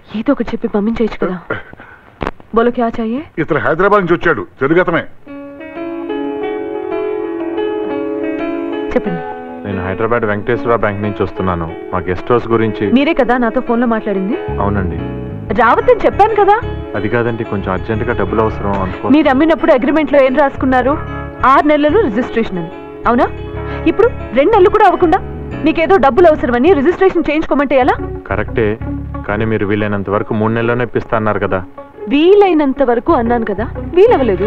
ఏదో ఒకటి చెప్పి పంపించేయచ్చు కదా బోలో క్యా చాయే ఇతను హైదరాబాద్ నుంచి వచ్చాడు తెలుగు అతనే చెప్పండి నేను హైదరాబాద్ వెంకటేశ్వర బ్యాంక్ నుంచి వస్తున్నాను మా గెస్ట్ హౌస్ గురించి మీరే కదా నాతో ఫోన్లో మాట్లాడింది అవునండి రావద్దని చెప్పాను కదా అది కాదండి కొంచెం అర్జెంటుగా డబ్బులు అవసరం అందుకో మీరు అమ్మినప్పుడు అగ్రిమెంట్ లో ఏం రాసుకున్నారు ఆరు నెలలు రిజిస్ట్రేషన్ అని అవునా ఇప్పుడు రెండు నెలలు కూడా అవ్వకుండా నీకేదో డబ్బులు అవసరమని రిజిస్ట్రేషన్ చేయించుకోమంటే ఎలా కరెక్టే కానీ మీరు వీలైనంత వరకు మూడు నెలల్లోనే ఇప్పిస్తా అన్నారు కదా వీలైనంత వరకు అన్నాను కదా వీలవ్వలేదు